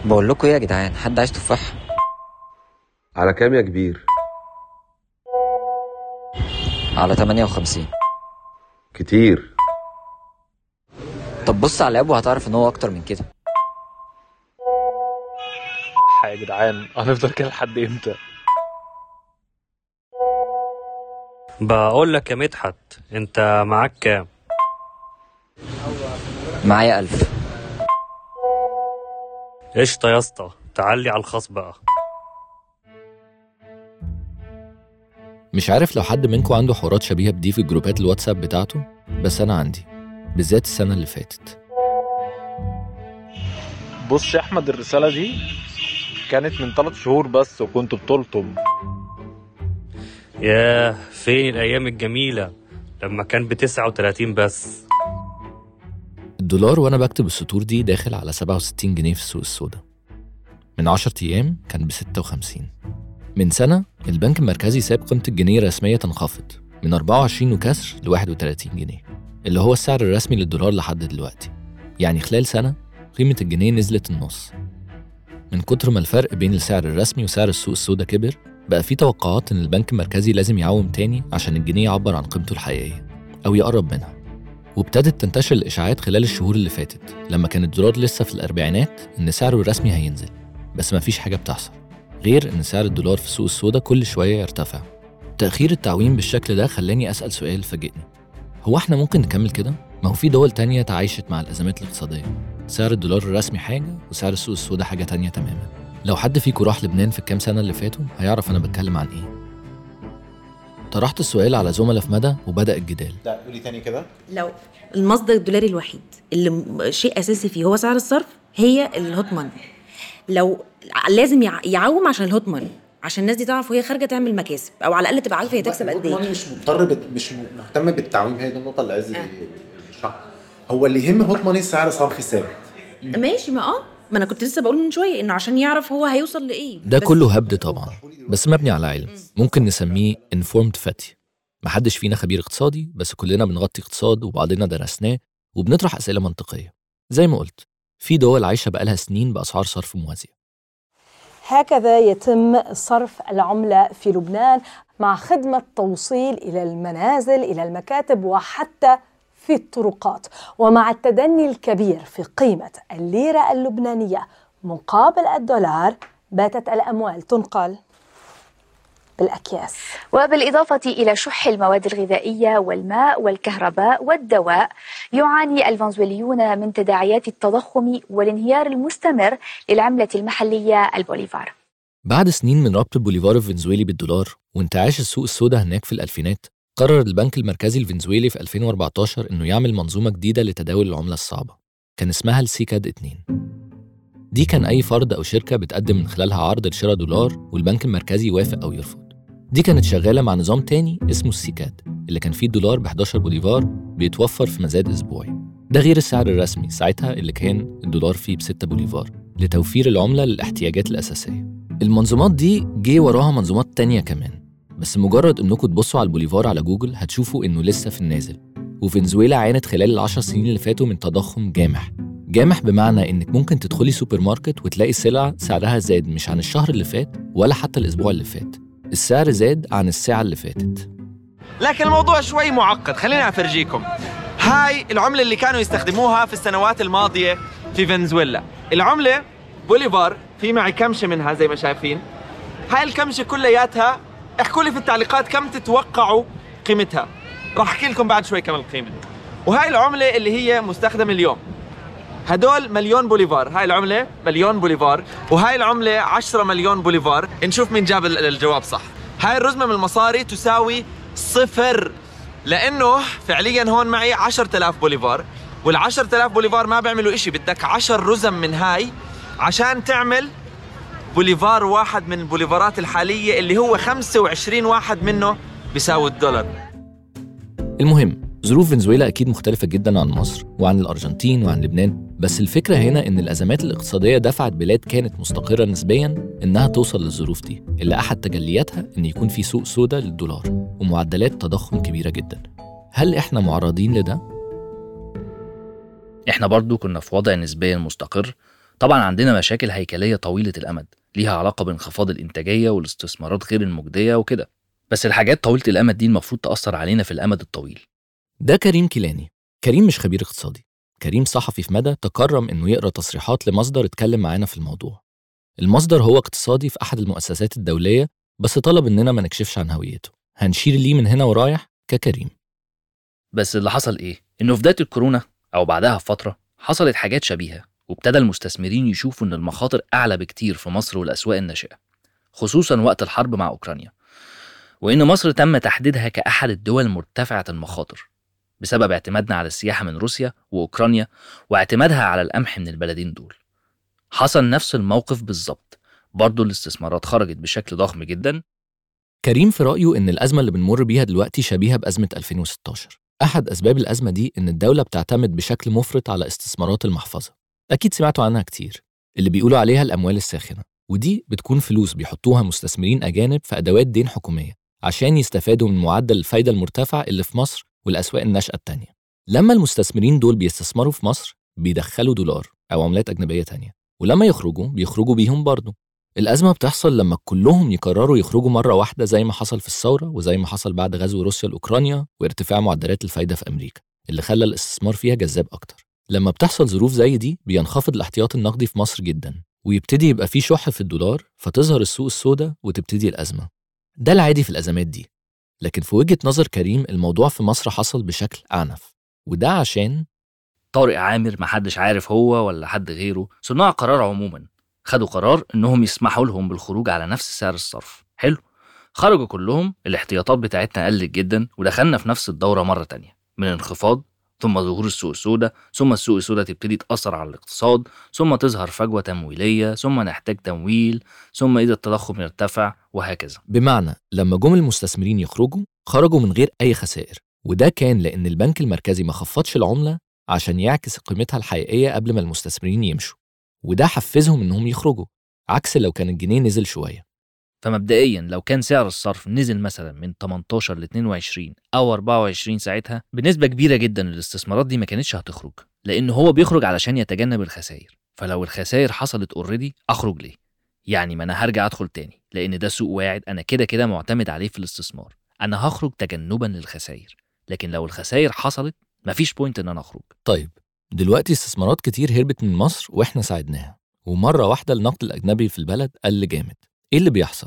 بقول لكم ايه يا جدعان حد عايز تفاح على كام يا كبير على 58 كتير طب بص على الاب وهتعرف ان هو اكتر من كده يا جدعان هنفضل كده لحد امتى بقول لك يا مدحت انت معاك كام معايا ألف قشطه يا اسطى تعلي على الخاص بقى مش عارف لو حد منكم عنده حوارات شبيهة بدي في جروبات الواتساب بتاعته بس أنا عندي بالذات السنة اللي فاتت بص يا احمد الرساله دي كانت من ثلاث شهور بس وكنت بتلطم ياه فين الايام الجميله لما كان ب 39 بس الدولار وأنا بكتب السطور دي داخل على 67 جنيه في السوق السوداء من 10 أيام كان ب 56 من سنة البنك المركزي ساب قيمة الجنيه رسميا تنخفض من 24 وكسر ل 31 جنيه اللي هو السعر الرسمي للدولار لحد دلوقتي يعني خلال سنة قيمة الجنيه نزلت النص من كتر ما الفرق بين السعر الرسمي وسعر السوق السوداء كبر بقى في توقعات إن البنك المركزي لازم يعوم تاني عشان الجنيه يعبر عن قيمته الحقيقية أو يقرب منها وابتدت تنتشر الإشاعات خلال الشهور اللي فاتت لما كان الدولار لسه في الأربعينات إن سعره الرسمي هينزل بس مفيش حاجة بتحصل غير إن سعر الدولار في السوق السوداء كل شوية يرتفع تأخير التعويم بالشكل ده خلاني أسأل سؤال فاجئني هو احنا ممكن نكمل كده؟ ما هو في دول تانية تعايشت مع الأزمات الاقتصادية سعر الدولار الرسمي حاجة وسعر السوق السوداء حاجة تانية تماما لو حد فيكم راح لبنان في الكام سنة اللي فاتوا هيعرف أنا بتكلم عن إيه طرحت السؤال على زملاء في مدى وبدأ الجدال لا قولي تاني كده لو المصدر الدولاري الوحيد اللي م- شيء اساسي فيه هو سعر الصرف هي الهوت ماني لو لازم يع- يعوم عشان الهوت ماني عشان الناس دي تعرف وهي خارجه تعمل مكاسب او على الاقل تبقى عارفه هي تكسب قد هوت ايه ماني مش مضطر بت... مش م- مهتم بالتعويم هي دي النقطه اللي عايز يشرحها هو اللي يهم هوت ماني سعر صرفي ثابت ماشي ما اه ما انا كنت لسه بقول من شويه انه عشان يعرف هو هيوصل لايه ده بس- كله هبد طبعا بس مبني على علم ممكن نسميه informed فتي محدش فينا خبير اقتصادي بس كلنا بنغطي اقتصاد وبعضنا درسناه وبنطرح أسئلة منطقية زي ما قلت في دول عايشة بقالها سنين بأسعار صرف موازية هكذا يتم صرف العملة في لبنان مع خدمة توصيل إلى المنازل إلى المكاتب وحتى في الطرقات ومع التدني الكبير في قيمة الليرة اللبنانية مقابل الدولار باتت الأموال تنقل بالأكياس وبالإضافة إلى شح المواد الغذائية والماء والكهرباء والدواء يعاني الفنزويليون من تداعيات التضخم والانهيار المستمر للعملة المحلية البوليفار بعد سنين من ربط البوليفار الفنزويلي بالدولار وانتعاش السوق السوداء هناك في الألفينات قرر البنك المركزي الفنزويلي في 2014 إنه يعمل منظومة جديدة لتداول العملة الصعبة كان اسمها السيكاد 2 دي كان أي فرد أو شركة بتقدم من خلالها عرض لشراء دولار والبنك المركزي يوافق أو يرفض دي كانت شغالة مع نظام تاني اسمه السيكاد اللي كان فيه الدولار ب 11 بوليفار بيتوفر في مزاد أسبوعي ده غير السعر الرسمي ساعتها اللي كان الدولار فيه ب 6 بوليفار لتوفير العملة للاحتياجات الأساسية المنظومات دي جه وراها منظومات تانية كمان بس مجرد انكم تبصوا على البوليفار على جوجل هتشوفوا انه لسه في النازل وفنزويلا عانت خلال العشر سنين اللي فاتوا من تضخم جامح جامح بمعنى انك ممكن تدخلي سوبر ماركت وتلاقي سلعة سعرها زاد مش عن الشهر اللي فات ولا حتى الاسبوع اللي فات السعر زاد عن الساعة اللي فاتت لكن الموضوع شوي معقد خليني افرجيكم هاي العملة اللي كانوا يستخدموها في السنوات الماضية في فنزويلا العملة بوليفار في معي كمشة منها زي ما شايفين هاي الكمشة كلياتها احكوا لي في التعليقات كم تتوقعوا قيمتها راح احكي لكم بعد شوي كم القيمة وهاي العملة اللي هي مستخدمة اليوم هدول مليون بوليفار هاي العملة مليون بوليفار وهاي العملة 10 مليون بوليفار نشوف مين جاب ال- الجواب صح هاي الرزمة من المصاري تساوي صفر لأنه فعليا هون معي 10000 بوليفار وال 10000 بوليفار ما بيعملوا إشي بدك 10 رزم من هاي عشان تعمل بوليفار واحد من البوليفارات الحالية اللي هو 25 واحد منه بيساوي الدولار المهم ظروف فنزويلا أكيد مختلفة جدا عن مصر وعن الأرجنتين وعن لبنان بس الفكرة هنا إن الأزمات الاقتصادية دفعت بلاد كانت مستقرة نسبيا إنها توصل للظروف دي اللي أحد تجلياتها إن يكون في سوق سودا للدولار ومعدلات تضخم كبيرة جدا هل إحنا معرضين لده؟ احنا برضو كنا في وضع نسبيا مستقر طبعا عندنا مشاكل هيكلية طويلة الأمد ليها علاقة بانخفاض الإنتاجية والاستثمارات غير المجدية وكده بس الحاجات طويلة الأمد دي المفروض تأثر علينا في الأمد الطويل ده كريم كيلاني كريم مش خبير اقتصادي كريم صحفي في مدى تكرم انه يقرا تصريحات لمصدر اتكلم معانا في الموضوع المصدر هو اقتصادي في احد المؤسسات الدوليه بس طلب اننا ما نكشفش عن هويته هنشير ليه من هنا ورايح ككريم بس اللي حصل إيه؟ إنه في بداية الكورونا أو بعدها بفترة حصلت حاجات شبيهة وابتدى المستثمرين يشوفوا إن المخاطر أعلى بكتير في مصر والأسواق الناشئة خصوصا وقت الحرب مع أوكرانيا وإن مصر تم تحديدها كأحد الدول مرتفعة المخاطر بسبب اعتمادنا على السياحة من روسيا وأوكرانيا واعتمادها على القمح من البلدين دول حصل نفس الموقف بالظبط برضه الاستثمارات خرجت بشكل ضخم جدا كريم في رأيه إن الأزمة اللي بنمر بيها دلوقتي شبيهة بأزمة 2016 أحد أسباب الأزمة دي إن الدولة بتعتمد بشكل مفرط على استثمارات المحفظة أكيد سمعتوا عنها كتير اللي بيقولوا عليها الأموال الساخنة ودي بتكون فلوس بيحطوها مستثمرين أجانب في أدوات دين حكومية عشان يستفادوا من معدل الفايدة المرتفع اللي في مصر والأسواق الناشئة التانية لما المستثمرين دول بيستثمروا في مصر بيدخلوا دولار أو عملات أجنبية تانية ولما يخرجوا بيخرجوا بيهم برضه الأزمة بتحصل لما كلهم يقرروا يخرجوا مرة واحدة زي ما حصل في الثورة وزي ما حصل بعد غزو روسيا لأوكرانيا وارتفاع معدلات الفايدة في أمريكا اللي خلى الاستثمار فيها جذاب أكتر لما بتحصل ظروف زي دي بينخفض الاحتياط النقدي في مصر جدا ويبتدي يبقى في شح في الدولار فتظهر السوق السوداء وتبتدي الأزمة ده العادي في الأزمات دي لكن في وجهة نظر كريم الموضوع في مصر حصل بشكل أعنف وده عشان طارق عامر محدش عارف هو ولا حد غيره صناع قرار عموما خدوا قرار انهم يسمحوا لهم بالخروج على نفس سعر الصرف حلو خرجوا كلهم الاحتياطات بتاعتنا قلت جدا ودخلنا في نفس الدورة مرة تانية من انخفاض ثم ظهور السوق السوداء ثم السوق السوداء تبتدي تأثر على الاقتصاد ثم تظهر فجوة تمويلية ثم نحتاج تمويل ثم إذا التضخم يرتفع وهكذا بمعنى لما جم المستثمرين يخرجوا خرجوا من غير أي خسائر وده كان لأن البنك المركزي ما خفضش العملة عشان يعكس قيمتها الحقيقية قبل ما المستثمرين يمشوا وده حفزهم إنهم يخرجوا عكس لو كان الجنيه نزل شوية فمبدئيا لو كان سعر الصرف نزل مثلا من 18 ل 22 او 24 ساعتها بنسبه كبيره جدا الاستثمارات دي ما كانتش هتخرج لان هو بيخرج علشان يتجنب الخسائر فلو الخسائر حصلت اوريدي اخرج ليه يعني ما انا هرجع ادخل تاني لان ده سوق واعد انا كده كده معتمد عليه في الاستثمار انا هخرج تجنبا للخسائر لكن لو الخسائر حصلت مفيش بوينت ان انا اخرج طيب دلوقتي استثمارات كتير هربت من مصر واحنا ساعدناها ومرة واحدة النقد الأجنبي في البلد قل جامد إيه اللي بيحصل؟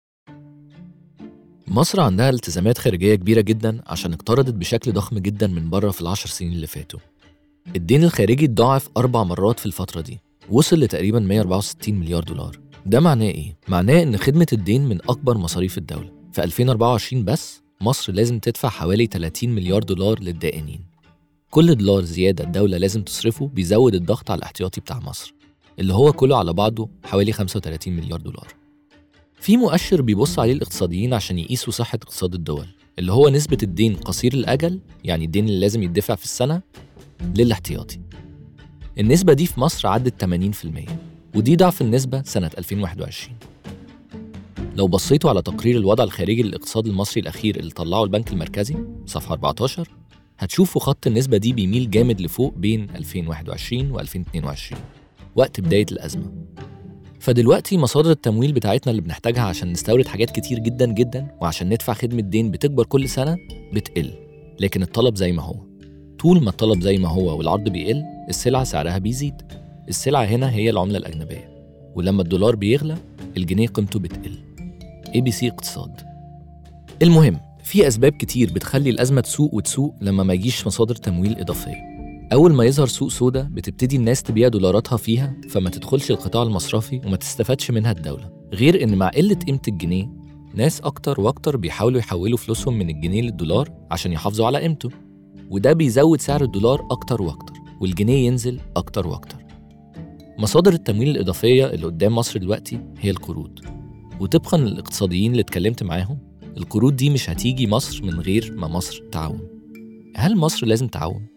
مصر عندها التزامات خارجية كبيرة جدا عشان اقترضت بشكل ضخم جدا من بره في العشر سنين اللي فاتوا الدين الخارجي اتضاعف أربع مرات في الفترة دي وصل لتقريبا 164 مليار دولار ده معناه إيه؟ معناه إن خدمة الدين من أكبر مصاريف الدولة في 2024 بس مصر لازم تدفع حوالي 30 مليار دولار للدائنين كل دولار زيادة الدولة لازم تصرفه بيزود الضغط على الاحتياطي بتاع مصر اللي هو كله على بعضه حوالي 35 مليار دولار في مؤشر بيبص عليه الاقتصاديين عشان يقيسوا صحة اقتصاد الدول اللي هو نسبة الدين قصير الأجل يعني الدين اللي لازم يدفع في السنة للاحتياطي النسبة دي في مصر عدت 80% ودي ضعف النسبة سنة 2021 لو بصيتوا على تقرير الوضع الخارجي للاقتصاد المصري الأخير اللي طلعه البنك المركزي صفحة 14 هتشوفوا خط النسبة دي بيميل جامد لفوق بين 2021 و 2022 وقت بداية الأزمة فدلوقتي مصادر التمويل بتاعتنا اللي بنحتاجها عشان نستورد حاجات كتير جدا جدا وعشان ندفع خدمة دين بتكبر كل سنة بتقل لكن الطلب زي ما هو طول ما الطلب زي ما هو والعرض بيقل السلعة سعرها بيزيد السلعة هنا هي العملة الأجنبية ولما الدولار بيغلى الجنيه قيمته بتقل اي بي سي اقتصاد المهم في أسباب كتير بتخلي الأزمة تسوق وتسوق لما ما يجيش مصادر تمويل إضافية أول ما يظهر سوق سودا بتبتدي الناس تبيع دولاراتها فيها فما تدخلش القطاع المصرفي وما تستفادش منها الدولة غير إن مع قلة قيمة الجنيه ناس أكتر وأكتر بيحاولوا يحولوا فلوسهم من الجنيه للدولار عشان يحافظوا على قيمته وده بيزود سعر الدولار أكتر وأكتر والجنيه ينزل أكتر وأكتر مصادر التمويل الإضافية اللي قدام مصر دلوقتي هي القروض وطبقا للاقتصاديين اللي اتكلمت معاهم القروض دي مش هتيجي مصر من غير ما مصر تعاون هل مصر لازم تعاون؟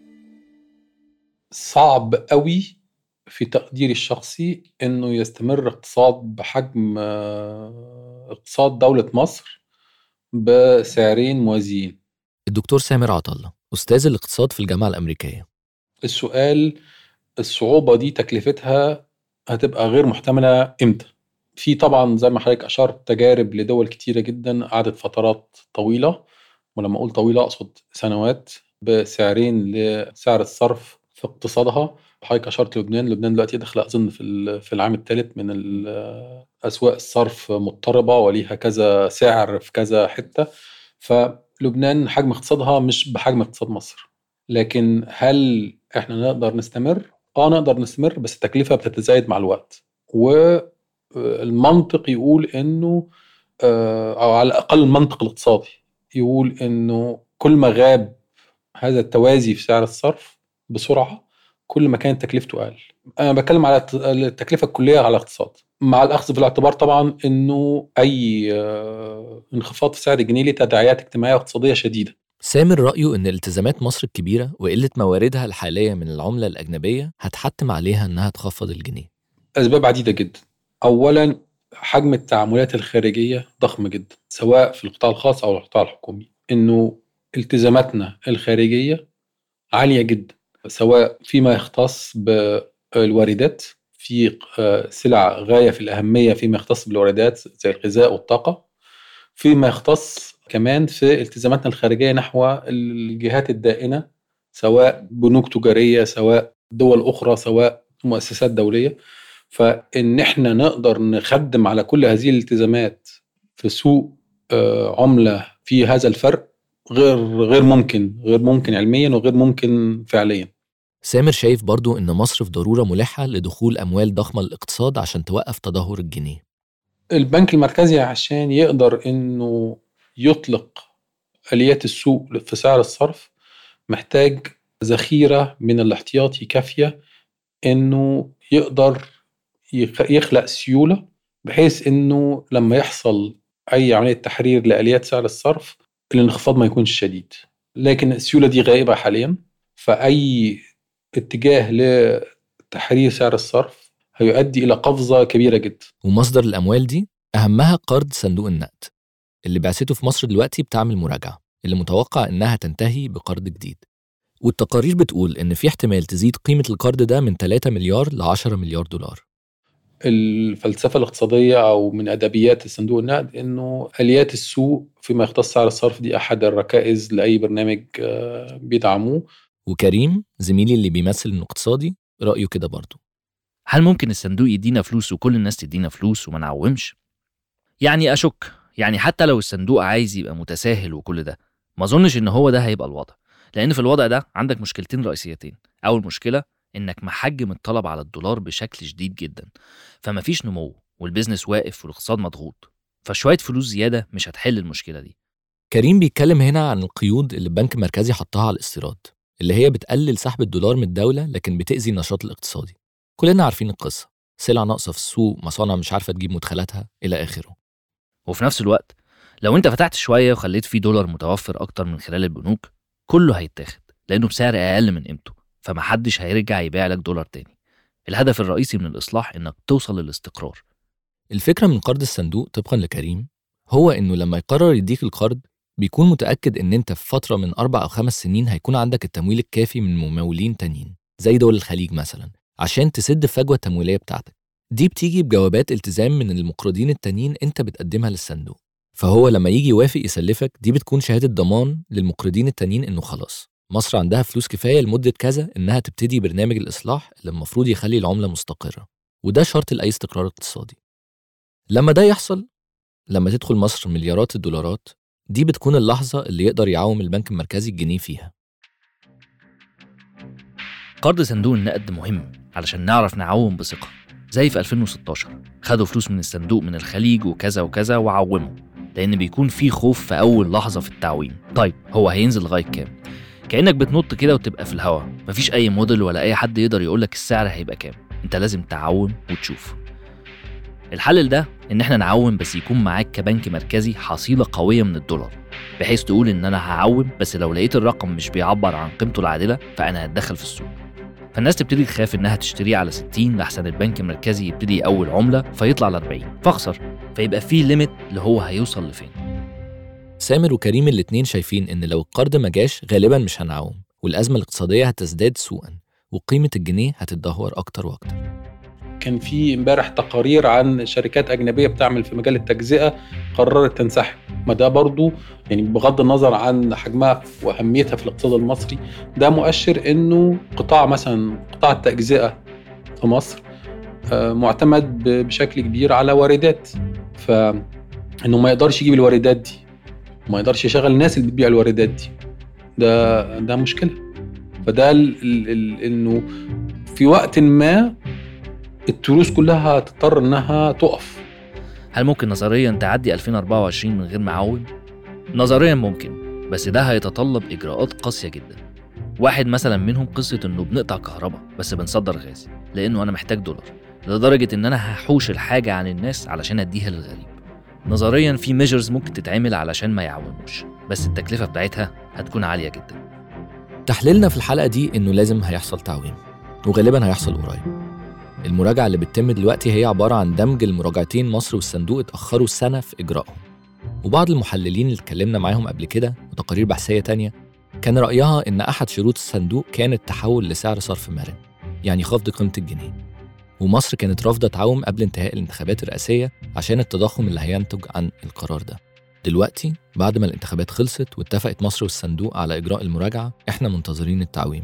صعب قوي في تقديري الشخصي انه يستمر اقتصاد بحجم آه، اقتصاد دولة مصر بسعرين موازيين الدكتور سامر عطلة أستاذ الاقتصاد في الجامعة الأمريكية السؤال الصعوبة دي تكلفتها هتبقى غير محتمله امتى في طبعا زي ما حضرتك اشرت تجارب لدول كتيره جدا قعدت فترات طويله ولما اقول طويله اقصد سنوات بسعرين لسعر الصرف في اقتصادها حضرتك اشرت لبنان لبنان دلوقتي داخله اظن في ال- في العام الثالث من ال- اسواق الصرف مضطربه وليها كذا سعر في كذا حته فلبنان حجم اقتصادها مش بحجم اقتصاد مصر لكن هل احنا نقدر نستمر اه نقدر نستمر بس التكلفه بتتزايد مع الوقت والمنطق يقول انه آه، او على الاقل المنطق الاقتصادي يقول انه كل ما غاب هذا التوازي في سعر الصرف بسرعه كل ما كانت تكلفته اقل انا بتكلم على الت- التكلفه الكليه على الاقتصاد مع الاخذ في الاعتبار طبعا انه اي آه، انخفاض في سعر الجنيه له تداعيات اجتماعيه واقتصاديه شديده سامر رأيه إن التزامات مصر الكبيرة وقلة مواردها الحالية من العملة الأجنبية هتحتم عليها إنها تخفض الجنيه اسباب عديده جدا اولا حجم التعاملات الخارجيه ضخم جدا سواء في القطاع الخاص او القطاع الحكومي انه التزاماتنا الخارجيه عاليه جدا سواء فيما يختص بالواردات في آه، سلع غايه في الاهميه فيما يختص بالواردات زي الغذاء والطاقه فيما يختص كمان في التزاماتنا الخارجيه نحو الجهات الدائنه سواء بنوك تجاريه سواء دول اخرى سواء مؤسسات دوليه فان احنا نقدر نخدم على كل هذه الالتزامات في سوق آه، عمله في هذا الفرق غير غير ممكن غير ممكن علميا وغير ممكن فعليا سامر شايف برضو إن مصر في ضرورة ملحة لدخول أموال ضخمة للاقتصاد عشان توقف تدهور الجنيه البنك المركزي عشان يقدر انه يطلق اليات السوق في سعر الصرف محتاج ذخيره من الاحتياطي كافيه انه يقدر يخ- يخلق سيوله بحيث انه لما يحصل اي عمليه تحرير لاليات سعر الصرف الانخفاض ما يكونش شديد لكن السيوله دي غائبه حاليا فاي اتجاه لتحرير سعر الصرف هيؤدي الى قفزه كبيره جدا ومصدر الأموال دي أهمها قرض صندوق النقد اللي بعثته في مصر دلوقتي بتعمل مراجعة اللي متوقع إنها تنتهي بقرض جديد والتقارير بتقول إن في احتمال تزيد قيمة القرض ده من 3 مليار ل 10 مليار دولار الفلسفه الاقتصاديه او من ادبيات الصندوق النقد انه اليات السوق فيما يختص سعر الصرف دي احد الركائز لاي برنامج آه، بيدعموه وكريم زميلي اللي بيمثل إنه اقتصادي رأيه كده برضه هل ممكن الصندوق يدينا فلوس وكل الناس تدينا فلوس وما نعومش؟ يعني أشك يعني حتى لو الصندوق عايز يبقى متساهل وكل ده ما أظنش إن هو ده هيبقى الوضع لأن في الوضع ده عندك مشكلتين رئيسيتين أول مشكلة إنك محجم الطلب على الدولار بشكل شديد جدا فمفيش نمو والبيزنس واقف والاقتصاد مضغوط فشوية فلوس زيادة مش هتحل المشكلة دي كريم بيتكلم هنا عن القيود اللي البنك المركزي حطها على الاستيراد اللي هي بتقلل سحب الدولار من الدولة لكن بتأذي النشاط الاقتصادي كلنا عارفين القصة سلع ناقصة في السوق مصانع مش عارفة تجيب مدخلاتها إلى آخره وفي نفس الوقت لو انت فتحت شويه وخليت فيه دولار متوفر اكتر من خلال البنوك كله هيتاخد لانه بسعر اقل من قيمته فمحدش هيرجع يبيع لك دولار تاني الهدف الرئيسي من الاصلاح انك توصل للاستقرار الفكرة من قرض الصندوق طبقا لكريم هو إنه لما يقرر يديك القرض بيكون متأكد إن أنت في فترة من أربع أو خمس سنين هيكون عندك التمويل الكافي من ممولين تانيين زي دول الخليج مثلا عشان تسد الفجوة التمويلية بتاعتك دي بتيجي بجوابات التزام من المقرضين التانيين أنت بتقدمها للصندوق فهو لما يجي يوافق يسلفك دي بتكون شهادة ضمان للمقرضين التانيين إنه خلاص مصر عندها فلوس كفاية لمدة كذا إنها تبتدي برنامج الإصلاح اللي المفروض يخلي العملة مستقرة وده شرط لأي استقرار اقتصادي لما ده يحصل لما تدخل مصر مليارات الدولارات دي بتكون اللحظة اللي يقدر يعاوم البنك المركزي الجنيه فيها قرض صندوق النقد مهم علشان نعرف نعوم بثقة زي في 2016 خدوا فلوس من الصندوق من الخليج وكذا وكذا وعوموا لأن بيكون في خوف في أول لحظة في التعويم طيب هو هينزل لغاية كام؟ كأنك بتنط كده وتبقى في الهواء مفيش أي موديل ولا أي حد يقدر يقولك السعر هيبقى كام أنت لازم تعوم وتشوف الحل لده إن إحنا نعوم بس يكون معاك كبنك مركزي حصيلة قوية من الدولار بحيث تقول إن أنا هعوم بس لو لقيت الرقم مش بيعبر عن قيمته العادلة فأنا هتدخل في السوق فالناس تبتدي تخاف انها تشتريه على 60 لحسن البنك المركزي يبتدي يقول عمله فيطلع ل 40 فاخسر فيبقى في ليميت اللي هو هيوصل لفين سامر وكريم الاتنين شايفين إن لو القرض ما جاش غالبا مش هنعوم والأزمة الاقتصادية هتزداد سوءا وقيمة الجنيه هتتدهور أكتر وأكتر كان في امبارح تقارير عن شركات اجنبيه بتعمل في مجال التجزئه قررت تنسحب ما ده برضو يعني بغض النظر عن حجمها واهميتها في الاقتصاد المصري ده مؤشر انه قطاع مثلا قطاع التجزئه في مصر آه، معتمد ب- بشكل كبير على واردات فانه ما يقدرش يجيب الواردات دي وما يقدرش يشغل الناس اللي بتبيع الواردات دي ده ده مشكله فده ال ال ال انه في وقت ما التروس كلها هتضطر انها تقف هل ممكن نظريا تعدي 2024 من غير معوم؟ نظريا ممكن بس ده هيتطلب إجراءات قاسية جدا واحد مثلا منهم قصة إنه بنقطع كهرباء بس بنصدر غاز لأنه أنا محتاج دولار لدرجة إن أنا هحوش الحاجة عن الناس علشان أديها للغريب نظريا في ميجرز ممكن تتعمل علشان ما يعوموش بس التكلفة بتاعتها هتكون عالية جدا تحليلنا في الحلقة دي إنه لازم هيحصل تعويم وغالبا هيحصل قريب المراجعة اللي بتتم دلوقتي هي عبارة عن دمج المراجعتين مصر والصندوق اتأخروا سنة في إجرائهم وبعض المحللين اللي اتكلمنا معاهم قبل كده وتقارير بحثية تانية كان رأيها إن أحد شروط الصندوق كان التحول لسعر صرف مرن يعني خفض قيمة الجنيه ومصر كانت رافضة تعوم قبل انتهاء الانتخابات الرئاسية عشان التضخم اللي هينتج عن القرار ده دلوقتي بعد ما الانتخابات خلصت واتفقت مصر والصندوق على إجراء المراجعة إحنا منتظرين التعويم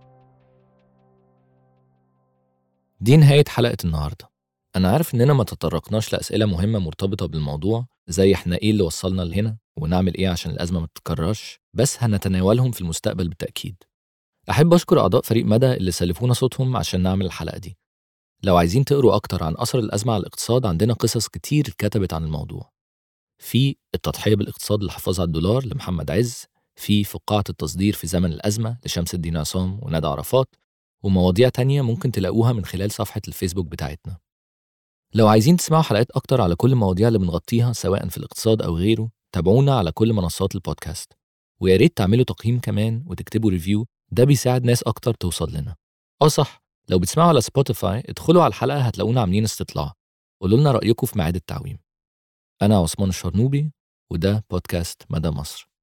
دي نهاية حلقة النهاردة أنا عارف إننا ما تطرقناش لأسئلة مهمة مرتبطة بالموضوع زي إحنا إيه اللي وصلنا لهنا ونعمل إيه عشان الأزمة ما تتكررش بس هنتناولهم في المستقبل بالتأكيد أحب أشكر أعضاء فريق مدى اللي سلفونا صوتهم عشان نعمل الحلقة دي لو عايزين تقروا أكتر عن أثر الأزمة على الاقتصاد عندنا قصص كتير اتكتبت عن الموضوع في التضحية بالاقتصاد للحفاظ على الدولار لمحمد عز في فقاعة التصدير في زمن الأزمة لشمس الدين عصام وندى عرفات ومواضيع تانية ممكن تلاقوها من خلال صفحة الفيسبوك بتاعتنا لو عايزين تسمعوا حلقات أكتر على كل المواضيع اللي بنغطيها سواء في الاقتصاد أو غيره تابعونا على كل منصات البودكاست ويا ريت تعملوا تقييم كمان وتكتبوا ريفيو ده بيساعد ناس أكتر توصل لنا اه صح لو بتسمعوا على سبوتيفاي ادخلوا على الحلقة هتلاقونا عاملين استطلاع قولوا لنا رأيكم في ميعاد التعويم أنا عثمان الشرنوبي وده بودكاست مدى مصر